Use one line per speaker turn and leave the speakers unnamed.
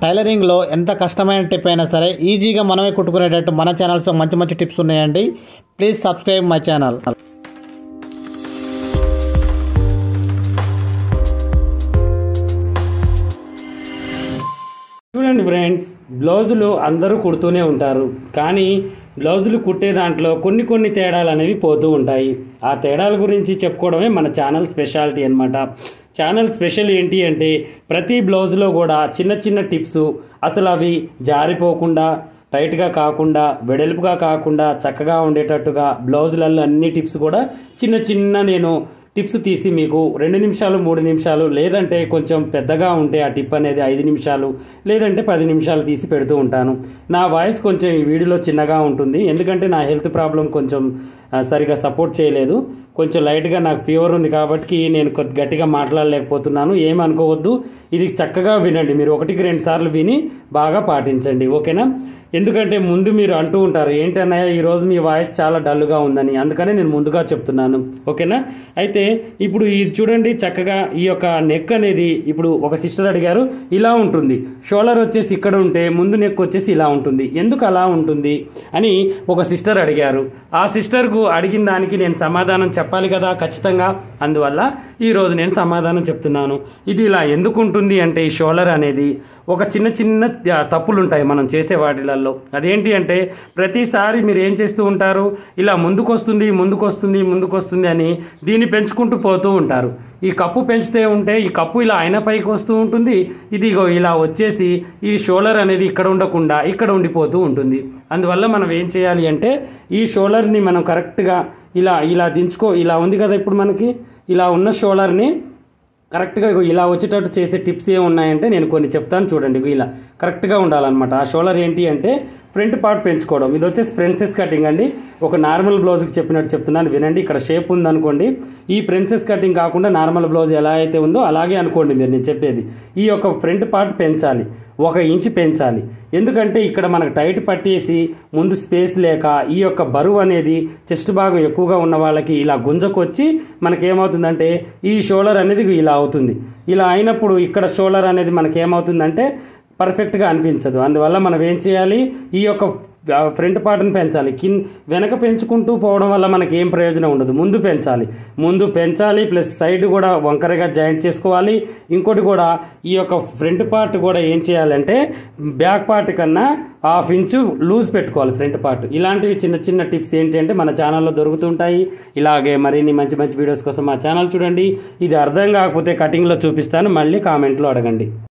టైలరింగ్లో ఎంత కష్టమైన టిప్ అయినా సరే ఈజీగా మనమే కుట్టుకునేటట్టు మన ఛానల్స్లో మంచి మంచి టిప్స్ ఉన్నాయండి ప్లీజ్ సబ్స్క్రైబ్ మై ఛానల్
చూడండి ఫ్రెండ్స్ బ్లౌజులు అందరూ కుడుతూనే ఉంటారు కానీ బ్లౌజులు కుట్టే దాంట్లో కొన్ని కొన్ని తేడాలు అనేవి పోతూ ఉంటాయి ఆ తేడాల గురించి చెప్పుకోవడమే మన ఛానల్ స్పెషాలిటీ అన్నమాట ఛానల్ స్పెషల్ ఏంటి అంటే ప్రతి బ్లౌజ్లో కూడా చిన్న చిన్న టిప్స్ అసలు అవి జారిపోకుండా టైట్గా కాకుండా వెడల్పుగా కాకుండా చక్కగా ఉండేటట్టుగా బ్లౌజులలో అన్ని టిప్స్ కూడా చిన్న చిన్న నేను టిప్స్ తీసి మీకు రెండు నిమిషాలు మూడు నిమిషాలు లేదంటే కొంచెం పెద్దగా ఉంటే ఆ టిప్ అనేది ఐదు నిమిషాలు లేదంటే పది నిమిషాలు తీసి పెడుతూ ఉంటాను నా వాయిస్ కొంచెం ఈ వీడియోలో చిన్నగా ఉంటుంది ఎందుకంటే నా హెల్త్ ప్రాబ్లం కొంచెం ఆ, సరిగా సపోర్ట్ చేయలేదు కొంచెం లైట్గా నాకు ఫీవర్ ఉంది కాబట్టి నేను కొద్ది గట్టిగా మాట్లాడలేకపోతున్నాను ఏమనుకోవద్దు ఇది చక్కగా వినండి మీరు ఒకటికి రెండు సార్లు విని బాగా పాటించండి ఓకేనా ఎందుకంటే ముందు మీరు అంటూ ఉంటారు ఏంటన్నయ్య ఈరోజు మీ వాయిస్ చాలా డల్గా ఉందని అందుకనే నేను ముందుగా చెప్తున్నాను ఓకేనా అయితే ఇప్పుడు ఇది చూడండి చక్కగా ఈ యొక్క నెక్ అనేది ఇప్పుడు ఒక సిస్టర్ అడిగారు ఇలా ఉంటుంది షోల్డర్ వచ్చేసి ఇక్కడ ఉంటే ముందు నెక్ వచ్చేసి ఇలా ఉంటుంది ఎందుకు అలా ఉంటుంది అని ఒక సిస్టర్ అడిగారు ఆ సిస్టర్కు అడిగిన దానికి నేను సమాధానం చెప్పాలి కదా ఖచ్చితంగా అందువల్ల ఈరోజు నేను సమాధానం చెప్తున్నాను ఇది ఇలా ఎందుకు ఉంటుంది అంటే ఈ షోల్డర్ అనేది ఒక చిన్న చిన్న ఆ, తప్పులు ఉంటాయి మనం చేసే వాటిలలో అదేంటి అంటే ప్రతిసారి మీరు ఏం చేస్తూ ఉంటారు ఇలా ముందుకొస్తుంది ముందుకొస్తుంది ముందుకొస్తుంది అని దీన్ని పెంచుకుంటూ పోతూ ఉంటారు ఈ కప్పు పెంచుతూ ఉంటే ఈ కప్పు ఇలా ఆయన పైకి వస్తూ ఉంటుంది ఇది ఇగో ఇలా వచ్చేసి ఈ షోల్డర్ అనేది ఇక్కడ ఉండకుండా ఇక్కడ ఉండిపోతూ ఉంటుంది అందువల్ల మనం ఏం చేయాలి అంటే ఈ షోల్డర్ని మనం కరెక్ట్గా ఇలా ఇలా దించుకో ఇలా ఉంది కదా ఇప్పుడు మనకి ఇలా ఉన్న షోల్డర్ని కరెక్ట్గా ఇగో ఇలా వచ్చేటట్టు చేసే టిప్స్ ఏమి ఉన్నాయంటే నేను కొన్ని చెప్తాను చూడండి ఇగో ఇలా కరెక్ట్గా ఉండాలన్నమాట ఆ షోల్డర్ ఏంటి అంటే ఫ్రంట్ పార్ట్ పెంచుకోవడం ఇది వచ్చేసి ప్రిన్సెస్ కటింగ్ అండి ఒక నార్మల్ బ్లౌజ్కి చెప్పినట్టు చెప్తున్నాను వినండి ఇక్కడ షేప్ ఉందనుకోండి ఈ ప్రిన్సెస్ కటింగ్ కాకుండా నార్మల్ బ్లౌజ్ ఎలా అయితే ఉందో అలాగే అనుకోండి మీరు నేను చెప్పేది ఈ యొక్క ఫ్రంట్ పార్ట్ పెంచాలి ఒక ఇంచు పెంచాలి ఎందుకంటే ఇక్కడ మనకు టైట్ పట్టేసి ముందు స్పేస్ లేక ఈ యొక్క బరువు అనేది చెస్ట్ భాగం ఎక్కువగా ఉన్న వాళ్ళకి ఇలా గుంజకొచ్చి మనకి ఏమవుతుందంటే ఈ షోల్డర్ అనేది ఇలా అవుతుంది ఇలా అయినప్పుడు ఇక్కడ షోల్డర్ అనేది మనకి ఏమవుతుందంటే పర్ఫెక్ట్గా అనిపించదు అందువల్ల మనం ఏం చేయాలి ఈ యొక్క ఫ్రంట్ పార్ట్ని పెంచాలి కింద వెనక పెంచుకుంటూ పోవడం వల్ల మనకి ఏం ప్రయోజనం ఉండదు ముందు పెంచాలి ముందు పెంచాలి ప్లస్ సైడ్ కూడా వంకరగా జాయింట్ చేసుకోవాలి ఇంకోటి కూడా ఈ యొక్క ఫ్రంట్ పార్ట్ కూడా ఏం చేయాలంటే బ్యాక్ పార్ట్ కన్నా హాఫ్ ఇంచు లూజ్ పెట్టుకోవాలి ఫ్రంట్ పార్ట్ ఇలాంటివి చిన్న చిన్న టిప్స్ ఏంటి అంటే మన ఛానల్లో దొరుకుతుంటాయి ఇలాగే మరిన్ని మంచి మంచి వీడియోస్ కోసం మా ఛానల్ చూడండి ఇది అర్థం కాకపోతే కటింగ్లో చూపిస్తాను మళ్ళీ కామెంట్లో అడగండి